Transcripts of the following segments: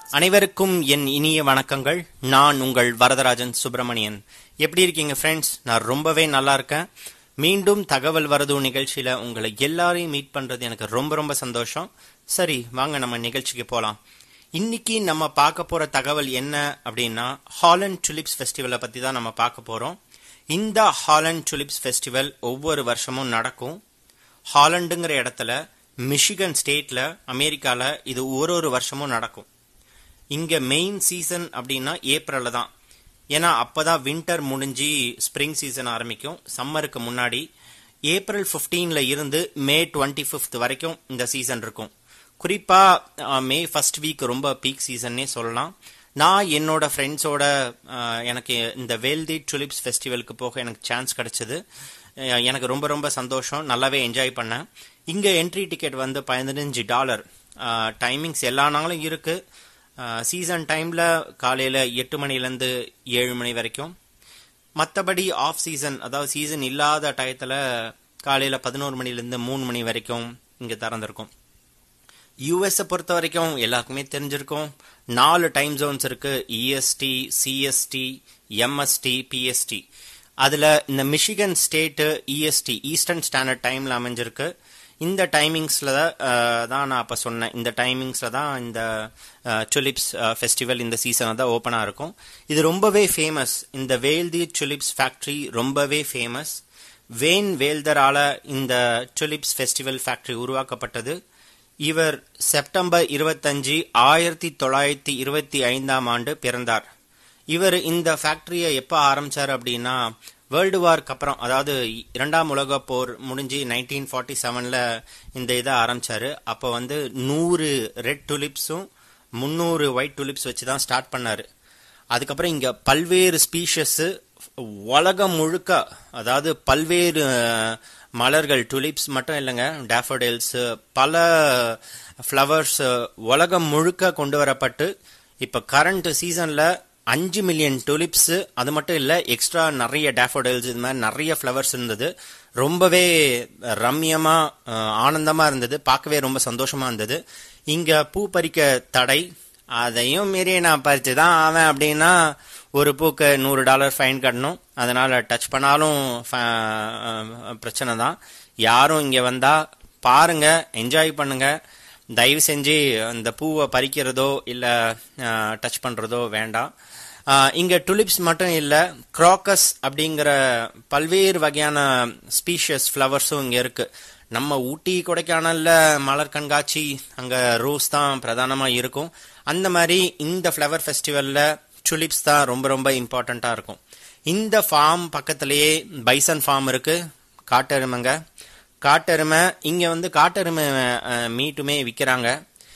அனைவருக்கும் என் இனிய வணக்கங்கள் நான் உங்கள் வரதராஜன் சுப்பிரமணியன் எப்படி இருக்கீங்க ஃப்ரெண்ட்ஸ் நான் ரொம்பவே நல்லா இருக்கேன் மீண்டும் தகவல் வரது நிகழ்ச்சியில உங்களை எல்லாரையும் மீட் பண்றது எனக்கு ரொம்ப ரொம்ப சந்தோஷம் சரி வாங்க நம்ம நிகழ்ச்சிக்கு போலாம் இன்னைக்கு நம்ம பார்க்க போற தகவல் என்ன அப்படின்னா ஹாலண்ட் டுலிப்ஸ் ஃபெஸ்டிவலை பத்தி தான் நம்ம பார்க்க போறோம் இந்த ஹாலண்ட் டுலிப்ஸ் ஃபெஸ்டிவல் ஒவ்வொரு வருஷமும் நடக்கும் ஹாலண்டுங்கிற இடத்துல மிஷிகன் ஸ்டேட்ல அமெரிக்கால இது ஒரு ஒரு வருஷமும் நடக்கும் இங்க மெயின் சீசன் அப்படின்னா ஏப்ரல்ல தான் ஏன்னா அப்பதான் வின்டர் முடிஞ்சு ஸ்ப்ரிங் சீசன் ஆரம்பிக்கும் சம்மருக்கு முன்னாடி ஏப்ரல் 15ல இருந்து மே டுவெண்ட்டி ஃபிஃப்த் வரைக்கும் இந்த சீசன் இருக்கும் குறிப்பா அஹ், மே ஃபர்ஸ்ட் வீக் ரொம்ப பீக் சீசன்னே சொல்லலாம் நான் என்னோட ஃப்ரெண்ட்ஸோட எனக்கு இந்த வேல்தி டுலிப்ஸ் ஃபெஸ்டிவலுக்கு போக எனக்கு சான்ஸ் கிடைச்சது அஹ், எனக்கு ரொம்ப ரொம்ப சந்தோஷம் நல்லாவே என்ஜாய் பண்ணேன் இங்க என்ட்ரி டிக்கெட் வந்து பதினஞ்சு டாலர் டைமிங்ஸ் எல்லா நாளும் இருக்கு சீசன் டைம்ல காலையில எட்டு மணிலேருந்து ஏழு மணி வரைக்கும் மற்றபடி ஆஃப் சீசன் அதாவது சீசன் இல்லாத டயத்துல காலையில பதினோரு மணிலேருந்து மூணு மணி வரைக்கும் இங்க திறந்திருக்கும் யூஎஸை பொறுத்த வரைக்கும் எல்லாருக்குமே தெரிஞ்சிருக்கும் நாலு டைம் ஜோன்ஸ் இருக்கு இஎஸ்டி சிஎஸ்டி எம்எஸ்டி பிஎஸ்டி அதுல இந்த Michigan state EST Eastern Standard டைம்ல அமைஞ்சிருக்கு இந்த டைமிங்ஸ்ல தான் நான் அப்ப சொன்னேன் இந்த டைமிங்ஸ்ல தான் இந்த டுலிப்ஸ் ஃபெஸ்டிவல் இந்த சீசன் தான் ஓப்பனா இருக்கும் இது ரொம்பவே ஃபேமஸ் இந்த வேல்தி டுலிப்ஸ் ஃபேக்டரி ரொம்பவே ஃபேமஸ் வேன் வேல்தரால இந்த டுலிப்ஸ் ஃபெஸ்டிவல் ஃபேக்டரி உருவாக்கப்பட்டது இவர் செப்டம்பர் இருபத்தஞ்சு ஆயிரத்தி தொள்ளாயிரத்தி இருபத்தி ஐந்தாம் ஆண்டு பிறந்தார் இவர் இந்த ஃபேக்டரியை எப்போ ஆரம்பிச்சார் அப்படின்னா வேர்ல்டு வார்க்கு அப்புறம் அதாவது இரண்டாம் உலக போர் முடிஞ்சு நைன்டீன் ஃபார்ட்டி செவனில் இந்த இதை ஆரம்பிச்சாரு அப்போ வந்து நூறு ரெட் டுலிப்ஸும் முந்நூறு ஒயிட் டுலிப்ஸ் வச்சு தான் ஸ்டார்ட் பண்ணாரு அதுக்கப்புறம் இங்க பல்வேறு ஸ்பீஷஸ் உலகம் முழுக்க அதாவது பல்வேறு அஹ், மலர்கள் டுலிப்ஸ் மட்டும் இல்லைங்க டேஃபோடில்ஸ் பல ஃப்ளவர்ஸ் உலகம் முழுக்க கொண்டு வரப்பட்டு இப்ப கரண்ட் சீசன்ல அஞ்சு மில்லியன் டுலிப்ஸ் அது மட்டும் இல்ல எக்ஸ்ட்ரா நிறைய டேஃபோடில்ஸ் இது மாதிரி நிறைய ஃப்ளவர்ஸ் இருந்தது ரொம்பவே ரம்யமா அஹ், ஆனந்தமா இருந்தது பார்க்கவே ரொம்ப சந்தோஷமா இருந்தது இங்க பூ பறிக்க தடை அதையும் மீறி நான் பறிச்சு தான் ஆவேன் அப்படின்னா ஒரு பூக்கு நூறு டாலர் ஃபைன் கட்டணும் அதனால டச் பண்ணாலும் ஃப- அஹ் பிரச்சனை தான் யாரும் இங்க வந்தா பாருங்க என்ஜாய் பண்ணுங்க தயவு செஞ்சு அந்த பூவை பறிக்கிறதோ இல்ல டச் பண்றதோ வேண்டாம் அஹ் இங்க டுலிப்ஸ் மட்டும் இல்ல கிராக்கஸ் அப்படிங்கிற பல்வேறு வகையான ஸ்பீஷியஸ் ஃப்ளவர்ஸும் இங்க இருக்கு நம்ம ஊட்டி கொடைக்கானல்ல மலர் கண்காட்சி அங்க ரோஸ் தான் பிரதானமா இருக்கும் அந்த மாதிரி இந்த ஃப்ளவர் ஃபெஸ்டிவல்ல டுலிப்ஸ் தான் ரொம்ப ரொம்ப இம்பார்ட்டண்டா இருக்கும் இந்த ஃபார்ம் பக்கத்திலேயே பைசன் ஃபார்ம் இருக்கு காட்டெருமைங்க காட்டெருமை இங்க வந்து காட்டெருமை அஹ், மீட்டுமே விற்கிறாங்க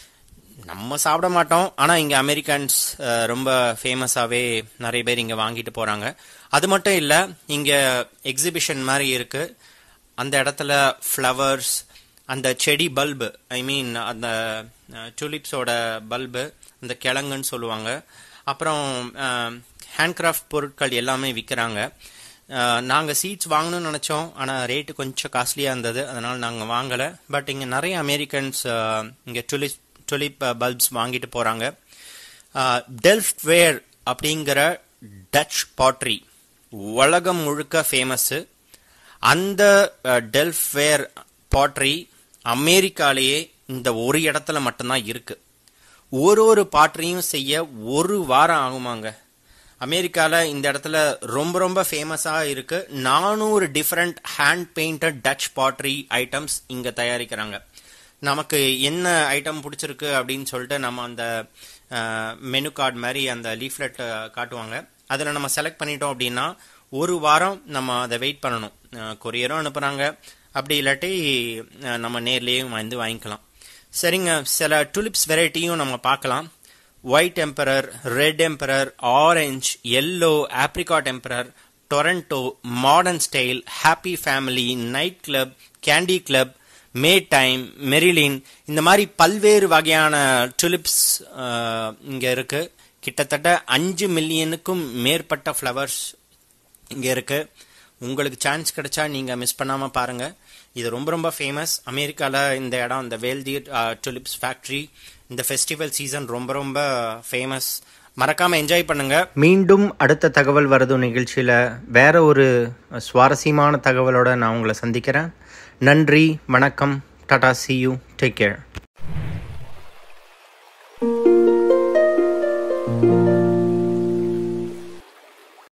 நம்ம சாப்பிட மாட்டோம் ஆனா இங்க அமெரிக்கன்ஸ் அஹ், ரொம்ப ஃபேமஸாவே நிறைய பேர் இங்க வாங்கிட்டு போறாங்க அது மட்டும் இல்ல இங்க எக்ஸிபிஷன் மாதிரி இருக்கு அந்த இடத்துல ஃப்ளவர்ஸ் அந்த செடி பல்பு ஐ மீன் அந்த டுலிப்ஸோட பல்பு அந்த கிழங்குன்னு சொல்லுவாங்க அப்புறம் ஹேண்ட்கிராஃப்ட் பொருட்கள் எல்லாமே விற்கிறாங்க நாங்கள் சீட்ஸ் வாங்கணும்னு நினச்சோம் ஆனால் ரேட்டு கொஞ்சம் காஸ்ட்லியாக இருந்தது அதனால் நாங்கள் வாங்கலை பட் இங்கே நிறைய அமெரிக்கன்ஸ் இங்கே டுலிப் டுலிப் பல்ப்ஸ் வாங்கிட்டு போகிறாங்க டெல்ஃப்ட் வேர் அப்படிங்கிற டச் பாட்ரி உலகம் முழுக்க ஃபேமஸ்ஸு அந்த டெல்ஃப்வேர் பாட்ரி அமெரிக்காலேயே இந்த ஒரு இடத்துல மட்டும்தான் இருக்கு ஒரு ஒரு பாட்டரியும் செய்ய ஒரு வாரம் ஆகுமாங்க அமெரிக்கால இந்த இடத்துல ரொம்ப ரொம்ப ஃபேமஸா இருக்கு நானூறு different hand painted Dutch pottery items இங்க தயாரிக்கிறாங்க நமக்கு என்ன ஐட்டம் பிடிச்சிருக்கு அப்படின்னு சொல்லிட்டு நம்ம அந்த மெனு கார்டு மாதிரி அந்த லீஃப்லெட் காட்டுவாங்க அதில் நம்ம செலக்ட் பண்ணிட்டோம் அப்படின்னா ஒரு வாரம் நம்ம அதை வெயிட் பண்ணணும் கொரியரும் அனுப்புகிறாங்க அப்படி இல்லாட்டி அஹ், நம்ம நேர்லேயும் வந்து வாங்கிக்கலாம் சரிங்க சில டுலிப்ஸ் வெரைட்டியும் நம்ம பார்க்கலாம் white emperor red emperor orange yellow apricot emperor Toronto modern style happy family night club candy club Maytime Marilyn இந்த மாதிரி பல்வேறு வகையான டுலிப்ஸ் இங்க இருக்கு கிட்டத்தட்ட அஞ்சு மில்லியனுக்கும் மேற்பட்ட ஃப்ளவர்ஸ் இங்க இருக்கு உங்களுக்கு சான்ஸ் கிடைச்சா நீங்க மிஸ் பண்ணாம பாருங்க இது ரொம்ப ரொம்ப ஃபேமஸ் அமெரிக்கால இந்த இடம் இந்த வேல்தி டுலிப்ஸ் ஃபேக்டரி இந்த ஃபெஸ்டிவல் சீசன் ரொம்ப ரொம்ப ஃபேமஸ் மறக்காம என்ஜாய் பண்ணுங்க மீண்டும் அடுத்த தகவல் வரது நிகழ்ச்சியில வேற ஒரு சுவாரஸ்யமான தகவலோட நான் உங்களை சந்திக்கிறேன் நன்றி வணக்கம் tata see you take care